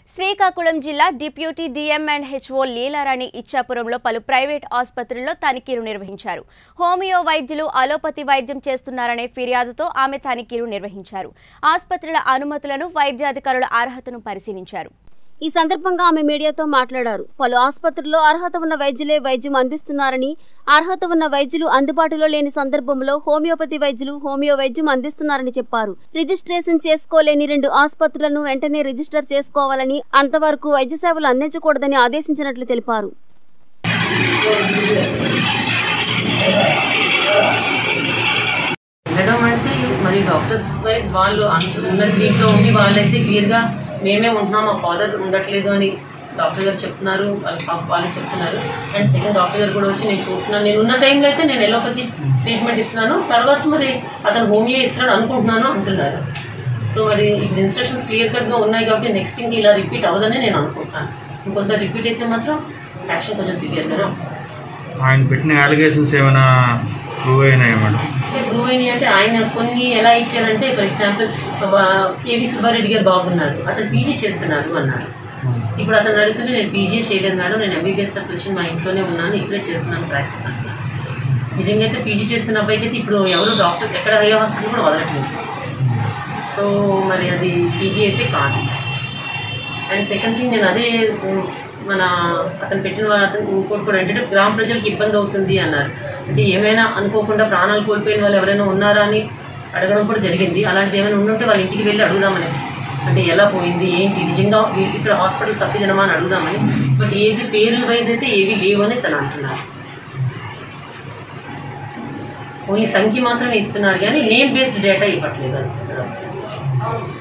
శ్రీకాకుళం జిల్లా deputy DM and HO Leelarani ఇచ్చాపురంలో పలు ప్రైవేట్ ఆసుపత్రుల్లో తనిఖీలు నిర్వహించారు హోమియో వైద్యులు అలోపతి వైద్యం చేస్తున్నారనే ఫిర్యాదుతో ఆమె తనిఖీలు నిర్వహించారు ఆసుపత్రుల అనుమతులను వైద్యాధికారుల అర్హతను పరిశీలించారు ఈ సందర్భంగా ఆమె మీడియాతో మాట్లాడారు పలు ఆసుపత్రుల్లో అర్హత ఉన్న వైద్యులే వైద్యం అందిస్తున్నారని అర్హత ఉన్న వైద్యులు అందుబాటులో లేని సందర్భంలో హోమియోపతి వైద్యులు హోమియో వైద్యం అందిస్తున్నారని చెప్పారు రిజిస్ట్రేషన్ చేసుకోలేని రెండు ఆసుపత్రులను వెంటనే రిజిస్టర్ చేసుకోవాలని అంతవరకు వైద్య సేవలు అందించకూడదని ఆదేశించినట్లు తెలిపారు వెళ్ళడం అంటే మరి డాక్టర్స్ వైజ్ వాళ్ళు అంత- ఉన్న దీంట్లో ఉండి వాళ్ళైతే క్లియర్గా మేమే ఉంటున్నాం మా ఫాదర్ ఉండట్లేదు అని డాక్టర్ గారు చెప్తున్నారు వాళ్ళ పాప వాళ్ళు చెప్తున్నారు అండ్ సెకండ్ డాక్టర్ గారు కూడా వచ్చి నేను చూస్తున్నాను నేను ఉన్న టైంలో అయితే నేను ఎలోపతి ట్రీట్మెంట్ ఇస్తున్నాను తర్వాత మరి అతను హోమియో ఇస్తున్నాడు అనుకుంటున్నాను అంటున్నారు సో మరి ఇప్పుడు ఇన్స్ట్రక్షన్స్ క్లియర్ కట్గా ఉన్నాయి కాబట్టి నెక్స్ట్ ఇంక ఇలా రిపీట్ అవ్వదని నేను అనుకుంటున్నాను ఇంకోసారి రిపీట్ అయితే మాత్రం యాక్షన్ కొంచెం సివియర్గానే ఉంటుంది ఆయన పెట్టిన అలిగేషన్స్ ఏమైనా ప్రూవ్ అయినాయా మేడం అంటే ప్రూవ్ అయినాయి అంటే ఆయన కొన్ని ఎలా ఇచ్చారంటే ఫర్ ఎగ్జాంపుల్ కేవీ సుబ్బారెడ్డి గారు బాగున్నారు అతను పీజీ చేస్తున్నారు అన్నారు ఇప్పుడు అతను అడుగుతుంటే నేను పీజీ చేయలేదు మేడం నేను ఎంబీబీఎస్ తరఫు మా ఇంట్లోనే ఉన్నాను ఇక్కడే చేస్తున్నాను ప్రాక్టీస్ అంటున్నాను నిజంగా అయితే పీజీ చేస్తున్న అబ్బాయికి అయితే ఇప్పుడు ఎవరు డాక్టర్ ఎక్కడ హై హాస్పిటల్ కూడా వదలట్లేదు సో మరి అది పీజీ అయితే కాదు అండ్ సెకండ్ థింగ్ నేను అదే ఉమ్, మన అతను పెట్టిన వా- అతను ఇంకోటి కూడా ఏంటంటే గ్రామ ప్రజలకు ఇబ్బంది అవుతుంది అన్నారు అంటే ఏమైనా అనుకోకుండా ప్రాణాలు కోల్పోయిన వాళ్ళు ఎవరైనా ఉన్నారా అని అడగడం కూడా జరిగింది అలాంటిది ఏమైనా ఉండుంటే వాళ్ళ ఇంటికి వెళ్ళి అడుగుదామని అంటే ఎలా పోయింది ఏంటి నిజంగా వీళ్ళు ఇక్కడ హాస్పిటల్ తప్పిదనమా అని అడుగుదామని బట్ ఏది పేరు వైజ్ అయితే ఏవి లేవు అని తను అంటున్నారు ఓన్లీ సంఖ్య మాత్రమే ఇస్తున్నారు కానీ నేమ్ బేస్డ్ డేటా ఇవ్వట్లేదు అనుకుంటున్నారు